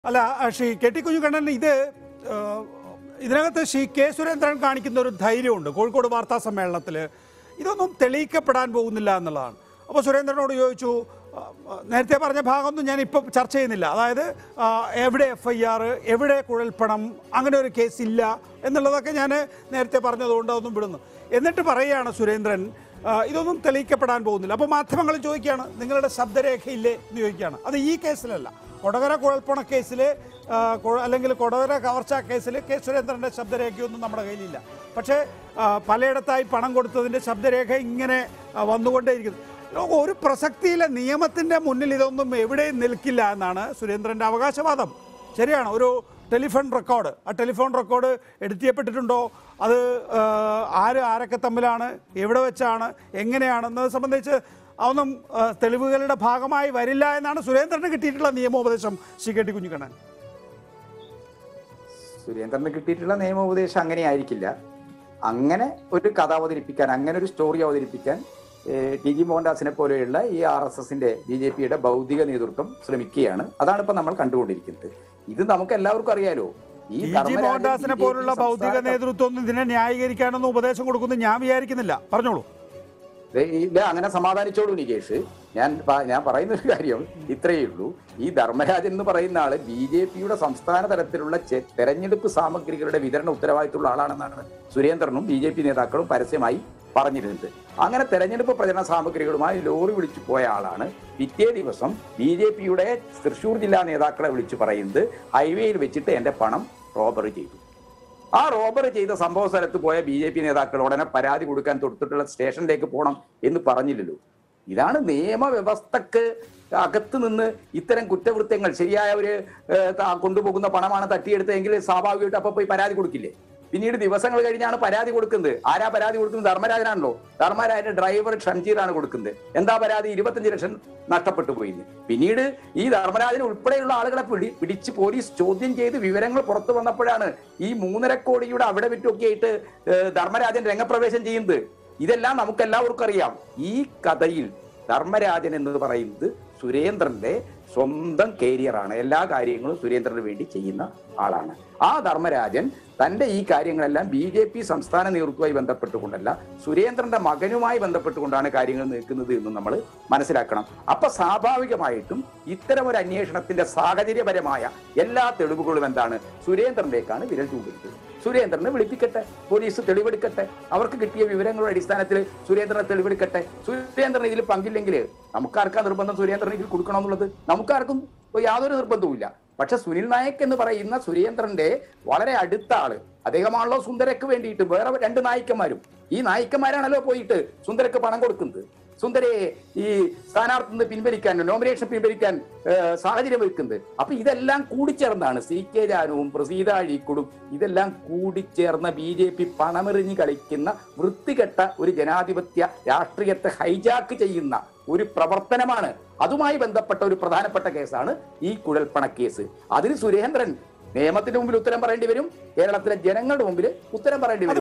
അല്ല ആ, Shri K T Kunhikannan ഇത് ആ, ഇതിനകത്ത് ശ്രീ കെ സുരേന്ദ്രൻ കാണിക്കുന്ന ഒരു ധൈര്യമുണ്ട് കോഴിക്കോട് വാർത്താ സമ്മേളനത്തിൽ ഇതൊന്നും തെളിയിക്കപ്പെടാൻ പോകുന്നില്ല എന്നുള്ളതാണ് അപ്പോൾ സുരേന്ദ്രനോട് ചോദിച്ചു ആ, ആ, നേരത്തെ പറഞ്ഞ ഭാഗമൊന്നും ഞാൻ ഇപ്പോൾ ചർച്ച ചെയ്യുന്നില്ല അതായത് ആ, എവിടെ എഫ് ഐ ആർ എവിടെ കുഴൽപ്പണം അങ്ങനെ ഒരു കേസ് ഇല്ല എന്നുള്ളതൊക്കെ ഞാൻ നേരത്തെ പറഞ്ഞതുകൊണ്ട് അതൊന്നും വിടുന്നു എന്നിട്ട് പറയുകയാണ് സുരേന്ദ്രൻ ആ, ഇതൊന്നും തെളിയിക്കപ്പെടാൻ പോകുന്നില്ല അപ്പോൾ മാധ്യമങ്ങൾ ചോദിക്കുകയാണ് നിങ്ങളുടെ ശബ്ദരേഖയില്ലേ എന്ന് ചോദിക്കുകയാണ് അത് ഈ കേസിലല്ല കൊടകര കുഴൽപ്പണ കേസിൽ ആ, കൊ- അല്ലെങ്കിൽ കൊടകര കവർച്ച കേസിൽ കെ സുരേന്ദ്രൻ്റെ ശബ്ദരേഖയൊന്നും നമ്മുടെ കയ്യിലില്ല പക്ഷേ ആ, പലയിടത്തായി പണം കൊടുത്തതിൻ്റെ ശബ്ദരേഖ ഇങ്ങനെ ആ, വന്നുകൊണ്ടേയിരിക്കുന്നു ലോകം ഒരു പ്രസക്തിയിലെ നിയമത്തിൻ്റെ മുന്നിൽ ഇതൊന്നും എവിടെയും നിൽക്കില്ല എന്നാണ് സുരേന്ദ്രൻ്റെ അവകാശവാദം ശരിയാണ് ഒരു ടെലിഫോൺ റെക്കോർഡ് ആ ടെലിഫോൺ റെക്കോർഡ് എഡിറ്റ് ചെയ്യപ്പെട്ടിട്ടുണ്ടോ അത് ആ, ആര് ആരൊക്കെ തമ്മിലാണ് എവിടെ വെച്ചാണ് എങ്ങനെയാണെന്നത് സംബന്ധിച്ച് അതൊന്നും ആ, തെളിവുകളുടെ ഭാഗമായി വരില്ല എന്നാണ് സുരേന്ദ്രന് കിട്ടിയിട്ടുള്ള നിയമോപദേശം ശ്രീ കെ ടി കുഞ്ഞിക്കണ്ണൻ സുരേന്ദ്രന് കിട്ടിയിട്ടുള്ള നിയമോപദേശം അങ്ങനെ ആയിരിക്കില്ല അങ്ങനെ ഒരു കഥ അവതരിപ്പിക്കാൻ അങ്ങനെ ഒരു സ്റ്റോറി അവതരിപ്പിക്കാൻ ഏഹ്, ടി ജി മോഹൻദാസിനെ പോലെയുള്ള ഈ ആർ എസ് എസിന്റെ ബി ജെ പിയുടെ ഭൗതിക നേതൃത്വം ശ്രമിക്കുകയാണ് അതാണ് ഇപ്പൊ നമ്മൾ കണ്ടുകൊണ്ടിരിക്കുന്നത് ഇത് നമുക്ക് എല്ലാവർക്കും അറിയാലോ ഇ ജി ധർമ്മരാജൻ മോഹൻദാസിനെ BJP പോലുള്ള ഭൗതിക സംസ്ഥാന നേതൃത്വം ഒന്നും ഇതിനെ ന്യായീകരിക്കാനൊന്നും ഉപദേശം കൊടുക്കുന്നു ഞാൻ വിചാരിക്കുന്നില്ല പറഞ്ഞോളൂ ദേ, ഇല്ല അങ്ങനെ സമാധാനിച്ചോളൂ നികേഷ് ഞാൻ പ- ഞാൻ പറയുന്ന ഒരു കാര്യം ഇത്രയേ ഉള്ളൂ ഈ ധർമ്മരാജൻ എന്ന് പറയുന്ന ആള് ബി ജെ പിയുടെ സംസ്ഥാന തലത്തിലുള്ള ചെ- തെരഞ്ഞെടുപ്പ് സാമഗ്രികളുടെ വിതരണ ഉത്തരവാദിത്തമുള്ള ആളാണെന്നാണ് സുരേന്ദ്രനും ബി ജെ പി നേതാക്കളും പരസ്യമായി പറഞ്ഞിരുന്നത് അങ്ങനെ തെരഞ്ഞെടുപ്പ് പ്രചരണ സാമഗ്രികളുമായി ലോറി വിളിച്ചു പോയ ആളാണ് പിറ്റേ ദിവസം ബി ജെ പിയുടെ തൃശൂർ ജില്ലാ നേതാക്കളെ വിളിച്ചു പറയുന്നത് ഹൈവേയിൽ വെച്ചിട്ട് എന്റെ പണം റോബറി ചെയ്തു ആ റോബറി ചെയ്ത സംഭവ സ്ഥലത്ത് പോയ ബി ജെ പി നേതാക്കൾ ഉടനെ പരാതി കൊടുക്കാൻ തൊട്ടിട്ടുള്ള സ്റ്റേഷനിലേക്ക് പോകണം എന്ന് പറഞ്ഞില്ലല്ലോ ഇതാണ് നിയമവ്യവസ്ഥക്ക് അകത്ത് നിന്ന് ഇത്തരം കുറ്റകൃത്യങ്ങൾ ശരിയായ ഒരു ഏഹ്, ത- കൊണ്ടുപോകുന്ന പണമാണ് തട്ടിയെടുത്തതെങ്കിൽ സ്വാഭാവികമായിട്ട് അപ്പൊ പോയി പരാതി കൊടുക്കില്ലേ പിന്നീട് ദിവസങ്ങൾ കഴിഞ്ഞാണ് പരാതി കൊടുക്കുന്നത് ആരാ പരാതി കൊടുക്കുന്നത് ധർമ്മരാജനാണല്ലോ ധർമ്മരാജന്റെ ഡ്രൈവർ ഷംജീറാണ് കൊടുക്കുന്നത് എന്താ പരാതി ഇരുപത്തഞ്ച് ലക്ഷം നഷ്ടപ്പെട്ടു പോയി പിന്നീട് ഈ ധർമ്മരാജൻ ഉൾപ്പെടെയുള്ള ആളുകളെ പിടി പിടിച്ച് പോലീസ് ചോദ്യം ചെയ്ത് വിവരങ്ങൾ പുറത്തു വന്നപ്പോഴാണ് ഈ മൂന്നര കോടിയുടെ അവിടെ വിറ്റൊക്കെ ആയിട്ട് ഏഹ്, ധർമ്മരാജൻ രംഗപ്രവേശം ചെയ്യുന്നത് ഇതെല്ലാം നമുക്ക് എല്ലാവർക്കും അറിയാം ഈ കഥയിൽ ധർമ്മരാജൻ എന്ന് പറയുന്നത് സുരേന്ദ്രന്റെ സ്വന്തം കരിയറാണ് എല്ലാ കാര്യങ്ങളും സുരേന്ദ്രന് വേണ്ടി ചെയ്യുന്ന ആളാണ് ആ ധർമ്മരാജൻ തന്റെ ഈ കാര്യങ്ങളെല്ലാം ബി ജെ പി സംസ്ഥാന നേതൃത്വവുമായി ബന്ധപ്പെട്ടുകൊണ്ടല്ല സുരേന്ദ്രന്റെ മകനുമായി ബന്ധപ്പെട്ടുകൊണ്ടാണ് കാര്യങ്ങൾ നിൽക്കുന്നത് എന്ന് നമ്മൾ മനസ്സിലാക്കണം അപ്പൊ സ്വാഭാവികമായിട്ടും ഇത്തരം ഒരു അന്വേഷണത്തിന്റെ സാഹചര്യപരമായ എല്ലാ തെളിവുകളും എന്താണ് സുരേന്ദ്രനിലേക്കാണ് വിരൽ ചൂണ്ടുന്നത് സുരേന്ദ്രനെ വിളിപ്പിക്കട്ടെ പോലീസ് തെളിവെടുക്കട്ടെ അവർക്ക് കിട്ടിയ വിവരങ്ങളുടെ അടിസ്ഥാനത്തിൽ സുരേന്ദ്രനെ തെളിവെടുക്കട്ടെ സുരേന്ദ്രൻ ഇതിൽ പങ്കില്ലെങ്കിൽ നമുക്കാർക്കാ നിർബന്ധം സുരേന്ദ്രൻ ഇതിൽ കൊടുക്കണമെന്നുള്ളത് നമുക്കാർക്കും യാതൊരു നിർബന്ധവുമില്ല പക്ഷെ സുനിൽ നായക് എന്ന് പറയുന്ന സുരേന്ദ്രന്റെ വളരെ അടുത്ത ആള് അദ്ദേഹമാണല്ലോ സുന്ദരക്ക് വേണ്ടിയിട്ട് വേറെ രണ്ട് നായിക്കന്മാരും ഈ നായിക്കന്മാരാണല്ലോ പോയിട്ട് സുന്ദരക്ക് പണം കൊടുക്കുന്നത് സുന്ദരയെ ഈ സ്ഥാനാർത്ഥി നിന്ന് പിൻവലിക്കാൻ നോമിനേഷൻ പിൻവലിക്കാൻ ഏഹ്, സാഹചര്യം വെക്കുന്നത് അപ്പൊ ഇതെല്ലാം കൂടിച്ചേർന്നാണ് സി കെ ജാനുവും പ്രസീത അഴീക്കുടും ഇതെല്ലാം കൂടിച്ചേർന്ന ബി ജെ പി പണമെറിഞ്ഞ് കളിക്കുന്ന വൃത്തികെട്ട ഒരു ജനാധിപത്യ രാഷ്ട്രീയത്തെ ഹൈജാക്ക് ചെയ്യുന്ന ഒരു പ്രവർത്തനമാണ് അതുമായി ബന്ധപ്പെട്ട ഒരു പ്രധാനപ്പെട്ട കേസാണ് ഈ കുഴൽപ്പണ കേസ് അതിന് സുരേന്ദ്രൻ നിയമത്തിന്റെ മുമ്പിൽ ഉത്തരം പറയേണ്ടി വരും കേരളത്തിലെ ജനങ്ങളുടെ മുമ്പിൽ ഉത്തരം പറയേണ്ടി വരും